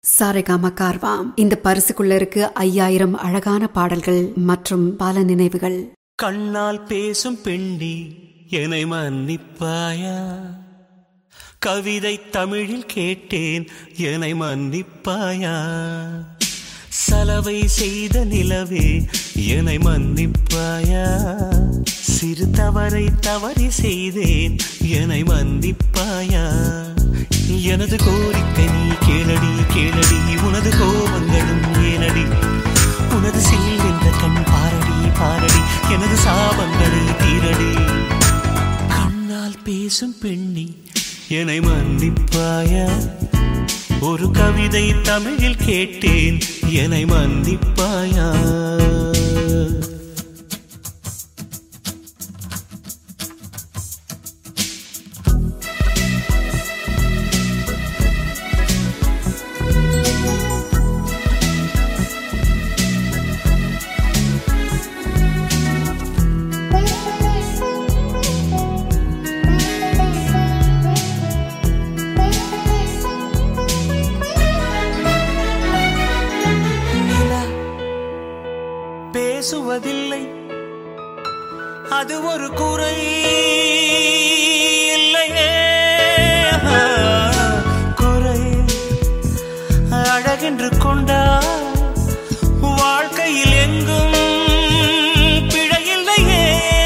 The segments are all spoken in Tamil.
சாரேகாமா கார்வாம் இந்த பரிசுக்குள்ள இருக்கு ஐயாயிரம் அழகான பாடல்கள் மற்றும் பல நினைவுகள் கண்ணால் பேசும் பெண்ணி என்னை மன்னிப்பாயா கவிதை தமிழில் கேட்டேன் என்னை மன்னிப்பாயா சலவை செய்த நிலவே என்னை மன்னிப்பாயா சிறு தவறை தவறி செய்தேன் என்னை மன்னிப்பாயா எனது கோரிக்கை நீ கேளடி கேளடி உனது கோபங்களும் ஏனடி உனது சில் என்ற கண் பாரடி பாரடி எனது சாபங்களை தீரடி கண்ணால் பேசும் பெண்ணி என்னை மன்னிப்பாயா ஒரு கவிதை தமிழில் கேட்டேன் என்னை மன்னிப்பாயா நிலா பேசுவதில்லை அது ஒரு குறை இல்லையே குறை அழகென்று கொண்டா வாழ்க்கையில் எங்கும் பிழையில்லையே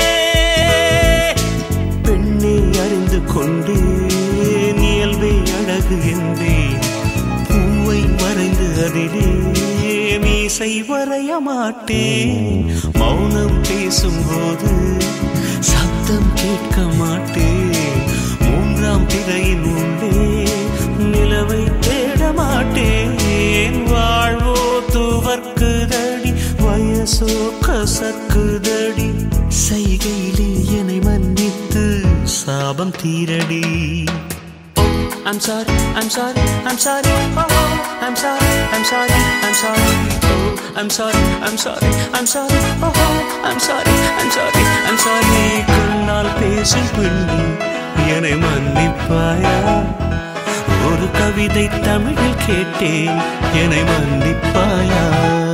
பெண்ணை அறிந்து கொண்டே இயல்பை அழகு என்றேன் பூவை வரைந்து அதிலே மீசை வரைய மாட்டேன் மௌனம் பேசும்போது சத்தம் கேட்க மாட்டேன் மூன்றாம் திரையின் உள்ளே நிலவை தேட மாட்டேன் வாழ்வோ துவர்க்குதடி வயசோ கசக்குதடி செய்கையிலே என்னை மன்னித்து சாபம் தீரடி I'm sorry, I'm sorry, I'm sorry, oh, oh, I'm sorry, I'm sorry, I'm sorry, oh, I'm sorry, I'm sorry, I'm sorry, oh, oh, I'm sorry, I'm sorry, I'm sorry. கண்ணால் பேசும் பெண்ணி என்னை மன்னிப்பாயா ஒரு கவிதை தமிழில் கேட்டேன் என்னை மன்னிப்பாயா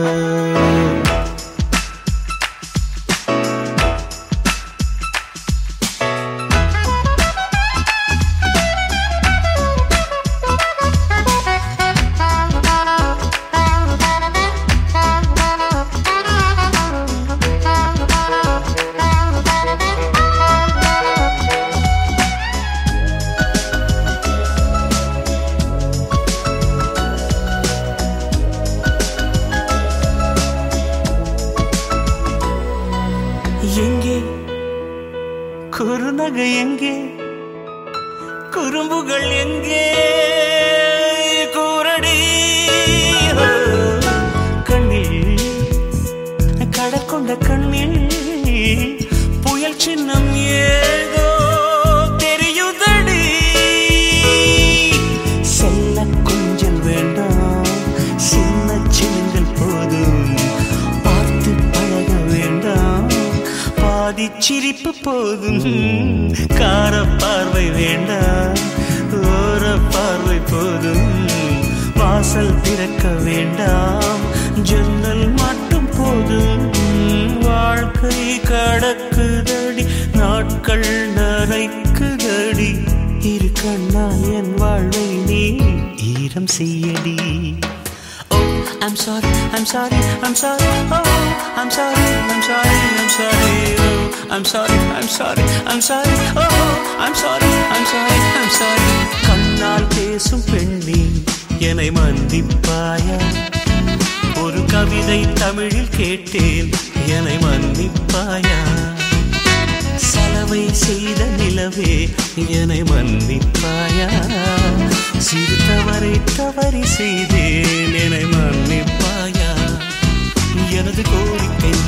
எங்கே குறுநகை எங்கே குறும்புகள் எங்கே கூரடி கண்ணில் கடற்கொண்ட கண்ணில் புயல் சின்னம் ஏதோ தெரியுதடி செல்ல கொஞ்சல் வேண்டாம் சின்ன சின்னங்கள் போதும் பார்த்து பழக வேண்டாம் பாதி சிரிப்பு போதும் கார பார்வை வேண்டாம் ஓர பார்வை போதும் வாசல் திறக்க வேண்டாம் ஜன்னல் மட்டும் போதும் வாழ்க்கை கடக்குதடி நாட்கள் நரைக்குதடி இரு கண்ணா என் வாழ்வை நீ ஈரம் செய்யடி Oh, I'm sorry, I'm sorry, I'm sorry, oh, I'm sorry, I'm sorry, I'm sorry, oh, I'm sorry, I'm sorry, I'm sorry, oh, I'm sorry, I'm sorry, I'm sorry. கண்ணால் பேசும் பெண்ணி என்னை மன்னிப்பாயா ஒரு கவிதை தமிழில் கேட்டேன் என்னை மன்னிப்பாயா சலவை செய்த நிலவே என்னை மன்னிப்பாயா சிறு தவறை தவறி செய்தேன் என்னை மன்னிப்பாயா எனது கோரிக்கை